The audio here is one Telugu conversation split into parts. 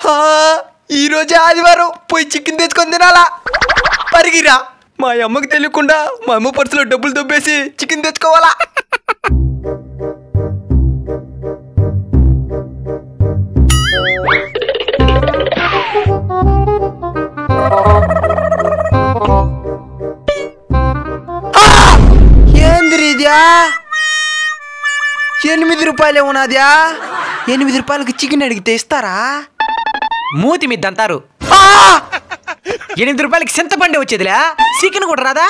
ఈ రోజే ఆదివారం పోయి చికెన్ తెచ్చుకొని తినాలా పరిగిరా మా అమ్మకి తెలియకుండా మా అమ్మ పర్సులో డబ్బులు దొబ్బేసి చికెన్ తెచ్చుకోవాలా ఏందిరిద్యా ఎనిమిది రూపాయలే ఉన్నదా ఎనిమిది రూపాయలకి చికెన్ అడిగితే ఇస్తారా మూతి మీద దంతారు ఆ! ఎనిమిది రూపాయలకి చింతపండి వచ్చేదిలే చికెన్ కూడా రాదా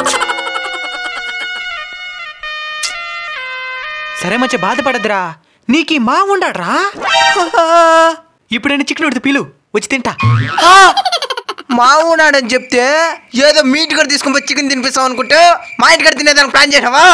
సరే మంచి బాధపడద్దురా నీకు ఈ మా ఉండాడ్రా ఇప్పుడైనా చికెన్ ఉడితే పిలు వచ్చి తింటా ఆ! మా ఉన్నాడని చెప్తే ఏదో మీ ఇంటి కూడా తీసుకొని పోయి చికెన్ తినిపిస్తాం అనుకుంటే మా ఇంటి కూడా తినేదానికి ప్లాన్ చేసావా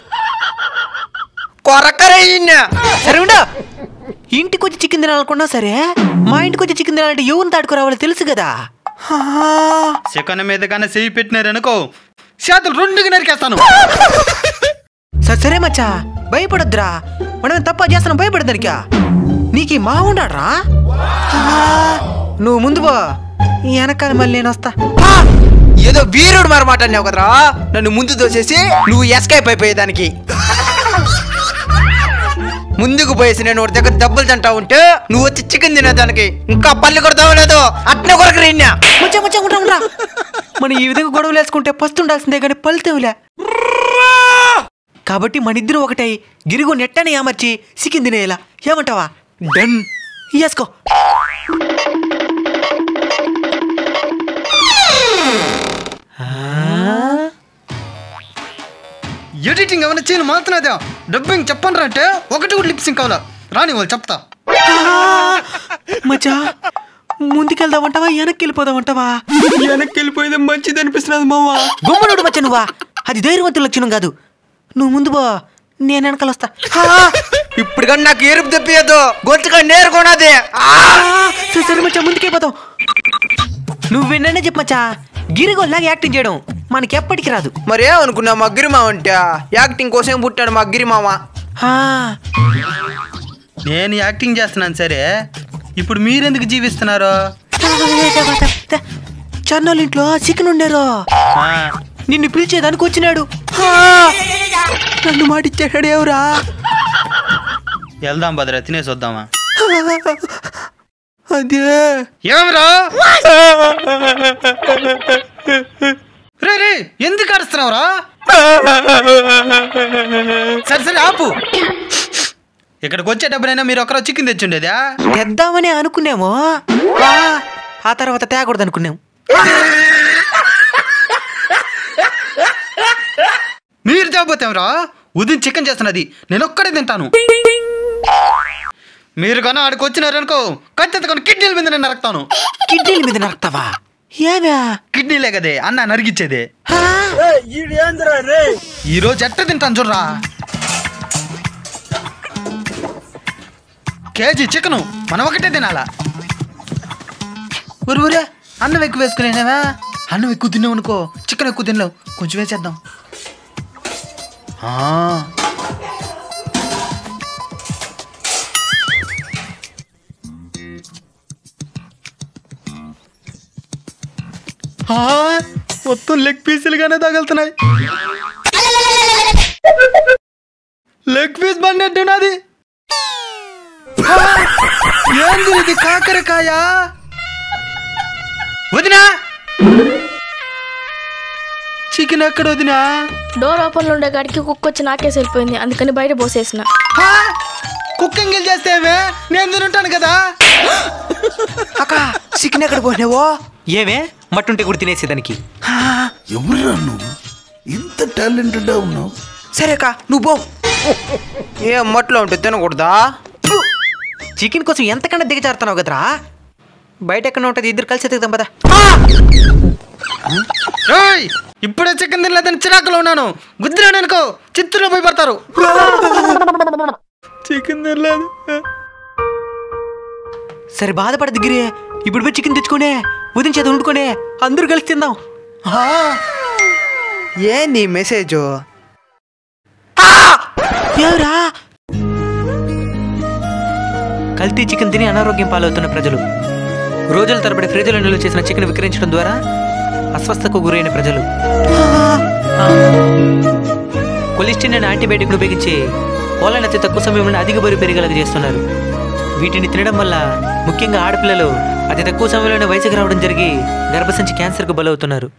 కొరకరే ఈయన. సరే ఉండు ఇంటికి వచ్చి చికెన్ తినాలనుకున్నా సరే మా ఇంటికి వచ్చి చికెన్ తినాలంటే ఎవరిని తాడుకురావాలో తెలుసు కదా ఆ! చికెన్ మీద కానీ చెయ్యి పెట్టినారనుకో చేతులు రెండుగా నరికేస్తాను సరే సరే మచ్చా భయపడొద్దురా మనం తప్ప చేస్తున్నాం భయపడదానికా నీకు ఈ మా ఉండాడ్రా నువ్వు ముందు పో వెనకాల మళ్ళీ నేను వస్తా ఆ! ఏదో వీరుడు మరి మాట్లాడినావు కదరా నన్ను ముందు దోసేసి నువ్వు ఎస్కేప్ అయిపోయేదానికి ముందుకు పోయేసి నేను ఒకటి దగ్గర డబ్బులు తింటా ఉంటే నువ్వు వచ్చి చికెన్ తినేదానికి ఇంకా పళ్ళు కొడతావు లేదు అట్నే కొరకు రీన్యా ముచ్చా ముచ్చా ఉంటా ఉంటా మనం ఈ విధంగా గొడవలు వేసుకుంటే పస్తు ఉండాల్సిందే కానీ ఫలితంలే కాబట్టి మన ఇద్దరు ఒకటై గిరిగు నెట్టని ఏమర్చి సికిన్ తినేలా ఏమంటావా డన్ వేసుకో ఎడిటింగ్ ఏమైనా చేయను మాత్రమేదా డబ్బింగ్ చెప్పండి అంటే ఒకటి కూడా లిప్సింగ్ కావాలా రాని వాళ్ళు చెప్తా మచ్చా ముందుకెళ్దామంటావా వెనక్కి వెళ్ళిపోదామంటావా వెనక్కి వెళ్ళిపోయేది మంచిది అనిపిస్తున్నది మామ గుమ్మనుడు మచ్చ నువ్వా అది ధైర్యవంతుల లక్షణం కాదు నువ్వు ముందు బా నేను వెనకాల వస్తా ఇప్పుడు కానీ నాకు ఎరుపు తెప్పియద్దు గొంతుగా నేరుకున్నది సరే సరే మచ్చా ముందుకే పోతాం నువ్వు విన్ననే చెప్పు మచ్చా గిరిగోల్లాగా యాక్టింగ్ చేయడం మనకి ఎప్పటికి రాదు మరి ఏమనుకున్నా మా గిరిమామ అంటే యాక్టింగ్ కోసం పుట్టాడు మా గిరిమామ ఆ, నేను యాక్టింగ్ చేస్తున్నాను సరే ఇప్పుడు మీరెందుకు జీవిస్తున్నారు చన్నోళ్ళ ఇంట్లో చికెన్ ఉండారు ఆ, నిన్ను పిలిచేదానికి వచ్చినాడు ఆ! నన్ను మాటిచ్చాడు ఎవరా వెళ్దాం భద్ర తినేసి వద్దామా అదే ఏమరా రే రే ఎందుకు అరుస్తున్నావురా సరే సరే ఆపు ఇక్కడికి వచ్చేటప్పుడైనా మీరు ఒకరో చికెన్ తెచ్చుండేదా తెద్దామని అనుకున్నాము ఆ, ఆ తర్వాత తేకూడదు అనుకున్నాం మీరు చెప్పబోతేమరా ఉదయం చికెన్ చేస్తున్నది నేను ఒక్కడే తింటాను మీరు కన్నా ఆడికి వచ్చినారనుకో ఖచ్చితంగా కిడ్నీల మీద నేను నరకుతాను కిడ్నీల మీద నరక్తావా ఏవ్యా కిడ్నీలే కదే అన్న నరిగిచ్చేదే ఆ, ఈ రోజు ఎట్ట తింటాను చూడరా కేజీ చికెను మనం ఒకటే తినాలా ఊరు ఊరే అన్నం ఎక్కువ వేసుకునేవా అన్నం ఎక్కువ తిన్నావు అనుకో చికెన్ ఎక్కువ తినలేవు కొంచెం వేసేద్దాం ఆ. ఆ, మొత్తం లెగ్ పీసులుగానే తగులుతున్నాయి లెగ్ పీస్ బండి నాది ఏంది ఇది కాకరకాయ వదినా చికెన్ ఎక్కడ వదినా డోర్ ఓపెన్లో ఉండే కాడికి కుక్క వచ్చి నాకేసి వెళ్ళిపోయింది అందుకని బయట పోసేసిన హా? కుకింగ్ చేస్తేవే నేను తింటాను కదా అక్క చికెన్ ఎక్కడ పోయినావో ఏమే మట్టుంటే కూడా తినేసేదానికి ఎవరురా నువ్వు ఇంత టాలెంటెడ్ ఉన్నావు సరే అక్క నువ్వు పో ఏ మట్లో ఉంటే తినకూడదా చికెన్ కోసం ఎంతకన్నా దిగజారుతున్నావు కదరా బయట ఎక్కడ ఉంటుంది ఇద్దరు కలిసి ఎత్తుకుదాం పదా ఏయ్, ఇప్పుడే చికెన్ తినలేదని చిరాకులో ఉన్నాను గుద్దిరాను అనుకో చిత్తూరులో పోయి పడతారు చికెన్ తినలేదు సరే బాధపడ దగ్గరే ఇప్పుడు పోయి చికెన్ తెచ్చుకోనే ఉదయం చేత వండుకోనే అందరూ కలిసి తిందాం ఏంది మెసేజ్ ఎవరా కల్తీ చికెన్ తిని అనారోగ్యం పాలవుతున్న ప్రజలు రోజుల తరబడి ఫ్రిడ్జ్లో నిల్వ చేసిన చికెన్ విక్రయించడం ద్వారా అస్వస్థకు గురైన ప్రజలు కొలిస్టిన్ అనే యాంటీబయాటిక్ను ఉపయోగించి కోళ్ళని అతి తక్కువ సమయంలో అధిక బరువు పెరిగేలాగా చేస్తున్నారు వీటిని తినడం వల్ల ముఖ్యంగా ఆడపిల్లలు అతి తక్కువ సమయంలోనే వయసుకు రావడం జరిగి గర్భసంచి క్యాన్సర్కు బలవుతున్నారు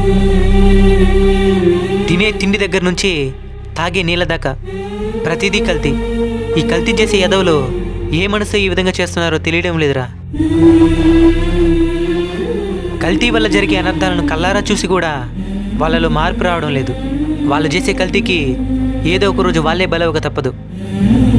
తినే తిండి దగ్గర నుంచి తాగే నీళ్ళ దాకా ప్రతిదీ కల్తీ ఈ కల్తీ చేసే ఎదవలు ఏ మనసు ఈ విధంగా చేస్తున్నారో తెలియడం లేదురా కల్తీ వల్ల జరిగే అనర్థాలను కల్లారా చూసి కూడా వాళ్ళలో మార్పు రావడం లేదు వాళ్ళు చేసే కల్తీకి ఏదో ఒక రోజు వాళ్ళే బలవక తప్పదు